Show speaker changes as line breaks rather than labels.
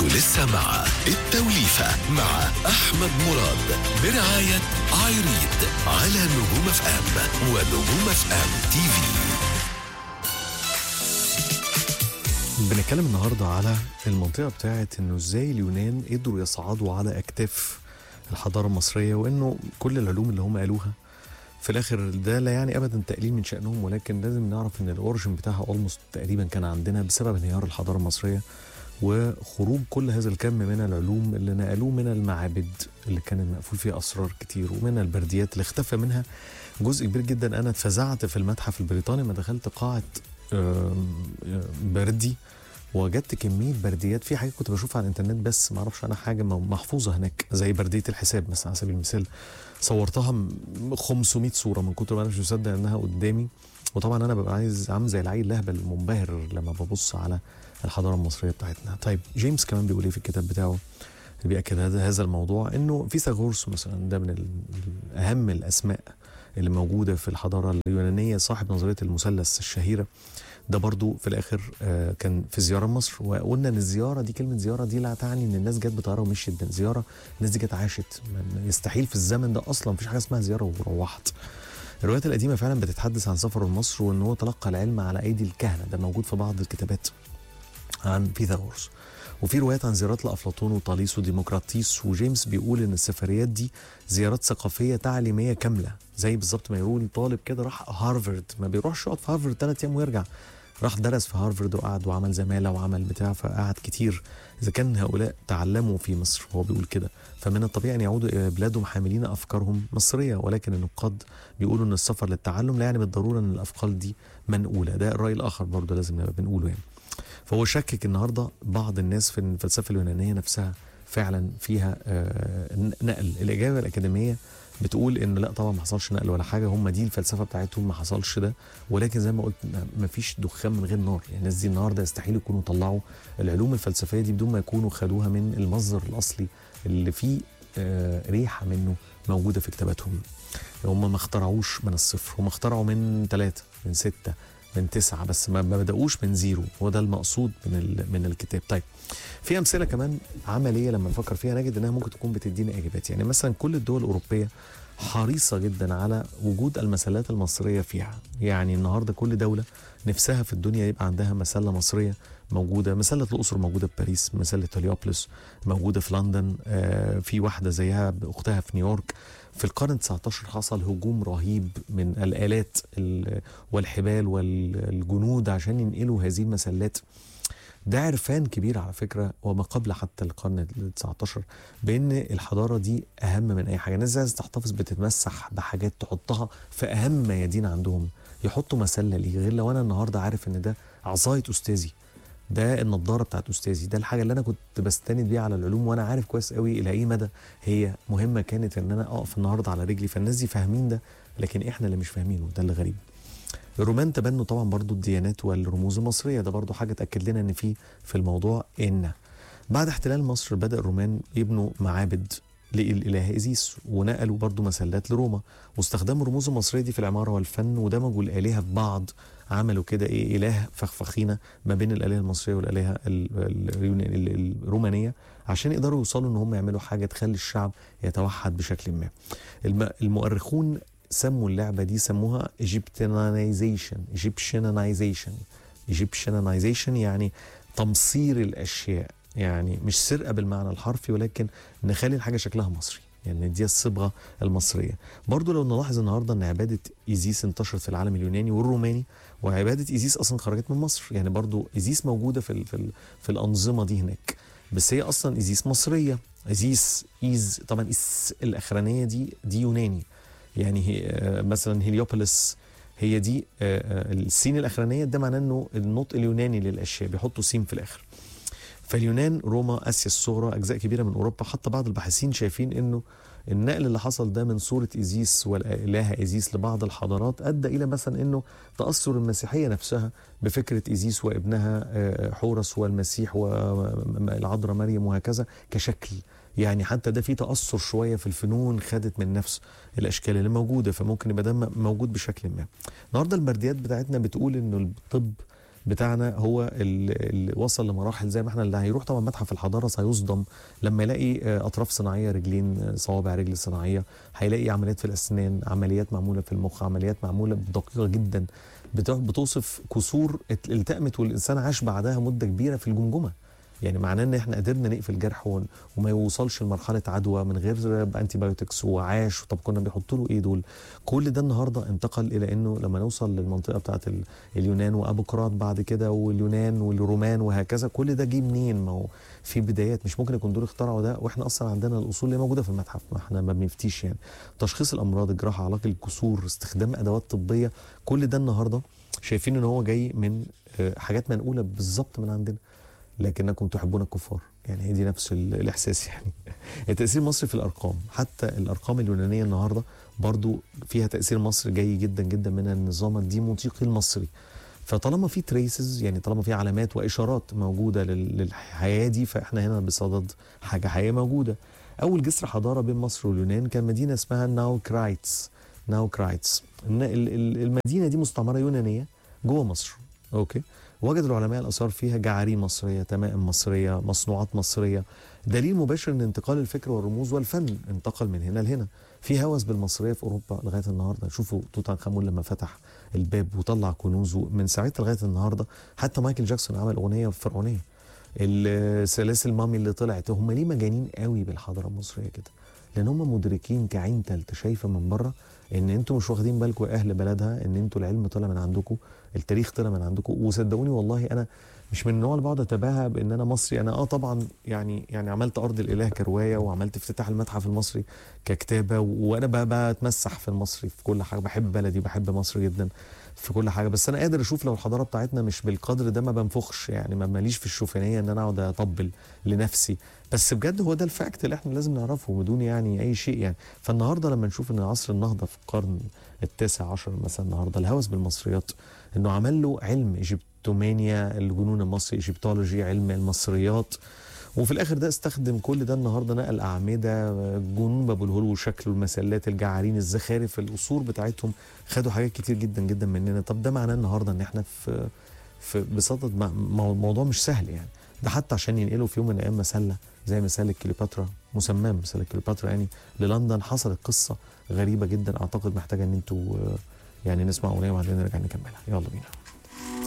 انتوا لسه مع التوليفة مع أحمد مراد برعاية عايريد على نجوم اف ام ونجوم اف ام تي في
بنتكلم النهارده على المنطقه بتاعت انه ازاي اليونان قدروا يصعدوا على اكتاف الحضاره المصريه وانه كل العلوم اللي هم قالوها في الاخر ده لا يعني ابدا تقليل من شانهم ولكن لازم نعرف ان الاوريجن بتاعها اولموست تقريبا كان عندنا بسبب انهيار الحضاره المصريه وخروج كل هذا الكم من العلوم اللي نقلوه من المعابد اللي كان مقفول فيها اسرار كتير ومن البرديات اللي اختفى منها جزء كبير جدا انا اتفزعت في المتحف البريطاني لما دخلت قاعه آم، بردي وجدت كميه برديات في حاجات كنت بشوفها على الانترنت بس ما اعرفش عنها حاجه م- محفوظه هناك زي برديه الحساب مثلا على سبيل المثال صورتها م- 500 صوره من كتر ما انا مش مصدق انها قدامي وطبعا انا ببقى عايز عامل زي العيل لهبل المنبهر لما ببص على الحضاره المصريه بتاعتنا طيب جيمس كمان بيقول ايه في الكتاب بتاعه اللي بيأكد هذا هذا الموضوع انه فيثاغورس مثلا ده من ال- ال- اهم الاسماء اللي موجوده في الحضاره اليونانيه صاحب نظريه المثلث الشهيره ده برضو في الاخر آه، كان في زياره مصر وقلنا ان الزياره دي كلمه زياره دي لا تعني ان الناس جت بطياره ومشيت ده زياره الناس دي جت عاشت من- يستحيل في الزمن ده اصلا مفيش حاجه اسمها زياره وروحت الروايات القديمه فعلا بتتحدث عن سفره لمصر وان هو تلقى العلم على ايدي الكهنه ده موجود في بعض الكتابات عن فيثاغورس وفي روايات عن زيارات لافلاطون وطاليس وديمقراطيس وجيمس بيقول ان السفريات دي زيارات ثقافيه تعليميه كامله زي بالظبط ما يقول طالب كده راح هارفرد ما بيروحش يقعد في هارفرد ثلاث ايام ويرجع راح درس في هارفرد وقعد وعمل زماله وعمل بتاع فقعد كتير اذا كان هؤلاء تعلموا في مصر هو بيقول كده فمن الطبيعي ان يعودوا الى بلادهم حاملين افكارهم مصريه ولكن النقاد بيقولوا ان السفر للتعلم لا يعني بالضروره ان الافكار دي منقوله ده الراي الاخر برضه لازم نبقى بنقوله يعني فهو شكك النهارده بعض الناس في الفلسفه اليونانيه نفسها فعلا فيها آه، نقل الاجابه الاكاديميه بتقول ان لا طبعا ما حصلش نقل ولا حاجه هم دي الفلسفه بتاعتهم ما حصلش ده ولكن زي ما قلت ما فيش دخان من غير نار يعني الناس دي النهارده يستحيل يكونوا طلعوا العلوم الفلسفيه دي بدون ما يكونوا خدوها من المصدر الاصلي اللي فيه آه، ريحه منه موجوده في كتاباتهم هم ما اخترعوش من الصفر هم اخترعوا من ثلاثة من ستة من تسعة بس ما ما بدأوش من زيرو هو ده المقصود من ال- من الكتاب طيب في أمثلة كمان عملية لما نفكر فيها نجد إنها ممكن تكون بتدينا إجابات يعني مثلا كل الدول الأوروبية حريصة جدا على وجود المسلات المصرية فيها يعني النهاردة كل دولة نفسها في الدنيا يبقى عندها مسلة مصرية موجودة مسلة الأقصر موجودة في باريس مسلة هليوبلس موجودة في لندن آه، في واحدة زيها أختها في نيويورك في القرن 19 حصل هجوم رهيب من الآلات ال- والحبال والجنود عشان ينقلوا هذه المسلات ده عرفان كبير على فكرة وما قبل حتى القرن ال 19 بأن الحضارة دي أهم من أي حاجة الناس عايزة تحتفظ بتتمسح بحاجات تحطها في أهم ميادين عندهم يحطوا مسلة ليه غير لو أنا النهاردة عارف إن ده عصاية أستاذي ده النضاره بتاعت استاذي ده الحاجه اللي انا كنت بستند بيها على العلوم وانا عارف كويس قوي الى اي مدى هي مهمه كانت ان انا اقف النهارده على رجلي فالناس دي فاهمين ده لكن احنا اللي مش فاهمينه ده اللي غريب الرومان تبنوا طبعا برضو الديانات والرموز المصريه ده برضو حاجه تاكد لنا ان في في الموضوع ان بعد احتلال مصر بدا الرومان يبنوا معابد للاله ايزيس ونقلوا برضو مسلات لروما واستخدموا الرموز المصريه دي في العماره والفن ودمجوا الالهه ببعض عملوا كده ايه اله فخفخينه ما بين الالهه المصريه والالهه ال- ال- اليونان- ال- الرومانيه عشان يقدروا يوصلوا ان هم يعملوا حاجه تخلي الشعب يتوحد بشكل ما. الم- المؤرخون سموا اللعبه دي سموها ايجيبتينايزيشن ايجيبشنايزيشن ايجيبشنايزيشن يعني تمصير الاشياء يعني مش سرقه بالمعنى الحرفي ولكن نخلي الحاجه شكلها مصري يعني دي الصبغه المصريه برضو لو نلاحظ النهارده ان عباده ايزيس انتشرت في العالم اليوناني والروماني وعباده ايزيس اصلا خرجت من مصر يعني برضو ايزيس موجوده في ال في, ال في الانظمه دي هناك بس هي اصلا ايزيس مصريه ايزيس ايز طبعا اس الاخرانيه دي دي يوناني يعني هي آه، مثلا هيليوبوليس هي دي آه، آه، السين الاخرانيه ده معناه انه النطق اليوناني للاشياء بيحطوا سين في الاخر فاليونان روما اسيا الصغرى اجزاء كبيره من اوروبا حتى بعض الباحثين شايفين انه النقل اللي حصل ده من صوره ايزيس والالهه ايزيس لبعض الحضارات ادى الى مثلا انه تاثر المسيحيه نفسها بفكره ايزيس وابنها آه، حورس والمسيح والعذراء مريم وهكذا كشكل يعني حتى ده في تاثر شويه في الفنون خدت من نفس الاشكال اللي موجوده فممكن يبقى ده م- موجود بشكل ما. النهارده البرديات بتاعتنا بتقول انه الطب بتاعنا هو اللي اللي وصل لمراحل زي ما احنا اللي هيروح طبعا متحف الحضاره سيصدم لما يلاقي آه، اطراف صناعيه رجلين آه، صوابع رجل صناعيه هيلاقي عمليات في الاسنان عمليات معموله في المخ عمليات معموله بدقيقه جدا بت- بتوصف كسور ات- التأمت والانسان عاش بعدها مده كبيره في الجمجمه يعني معناه ان احنا قدرنا نقفل جرح ون- وما يوصلش لمرحله عدوى من غير انتي بايوتكس وعاش طب كنا بيحطوا له ايه دول كل ده النهارده انتقل الى انه لما نوصل للمنطقه بتاعت ال- اليونان وابوقراط بعد كده واليونان والرومان وهكذا كل ده جه منين ما هو في بدايات مش ممكن يكون دول اخترعوا ده واحنا اصلا عندنا الاصول اللي موجوده في المتحف ما احنا ما بنفتيش يعني تشخيص الامراض الجراحه علاج الكسور استخدام ادوات طبيه كل ده النهارده شايفين ان هو جاي من آه، حاجات منقوله بالظبط من عندنا لكنكم تحبون الكفار يعني هي دي نفس ال- الاحساس يعني التاثير المصري في الارقام حتى الارقام اليونانيه النهارده برضو فيها تاثير مصري جاي جدا جدا من النظام الديموتيقي المصري فطالما في تريسز يعني طالما في علامات واشارات موجوده لل- للحياه دي فاحنا هنا بصدد حاجه حقيقيه موجوده اول جسر حضاره بين مصر واليونان كان مدينه اسمها ناوكرايتس ناوكرايتس الن- ال- ال- المدينه دي مستعمره يونانيه جوه مصر اوكي وجد العلماء الاثار فيها جعارين مصريه تمائم مصريه مصنوعات مصريه دليل مباشر ان انتقال الفكر والرموز والفن انتقل من هنا لهنا في هوس بالمصريه في اوروبا لغايه النهارده شوفوا توت عنخ امون لما فتح الباب وطلع كنوزه من ساعتها لغايه النهارده حتى مايكل جاكسون عمل اغنيه فرعونيه السلاسل مامي اللي طلعت هم ليه مجانين قوي بالحضاره المصريه كده لان هم مدركين كعين تالته شايفه من بره ان انتوا مش واخدين بالكم يا اهل بلدها ان انتوا العلم طلع من عندكم التاريخ طلع من عندكم وصدقوني والله انا مش من النوع اللي بقعد اتباهى بان انا مصري انا اه طبعا يعني يعني عملت ارض الاله كروايه وعملت افتتاح المتحف المصري ككتابه وانا بقى بتمسح في المصري في كل حاجه بحب بلدي بحب مصر جدا في كل حاجه بس انا قادر اشوف لو الحضاره بتاعتنا مش بالقدر ده ما بنفخش يعني ما ماليش في الشوفانيه ان انا اقعد اطبل لنفسي بس بجد هو ده الفاكت اللي احنا لازم نعرفه بدون يعني اي شيء يعني فالنهارده لما نشوف ان عصر النهضه في القرن التاسع عشر مثلا النهارده الهوس بالمصريات انه عمل له علم ايجيبتومانيا الجنون المصري ايجيبتولوجي علم المصريات وفي الاخر ده استخدم كل ده النهارده نقل اعمده جنون باب الهول وشكله المسلات الجعارين الزخارف القصور بتاعتهم خدوا حاجات كتير جدا جدا مننا طب ده معناه النهارده ان احنا في في بصدد مع- مو- الموضوع مش سهل يعني ده حتى عشان ينقلوا في يوم من الايام مسله زي مسله كليوباترا مسماه مسله كليوباترا يعني للندن حصلت قصه غريبه جدا اعتقد محتاجه ان انتوا آه، يعني نسمع اغنيه وبعدين نرجع نكملها يلا بينا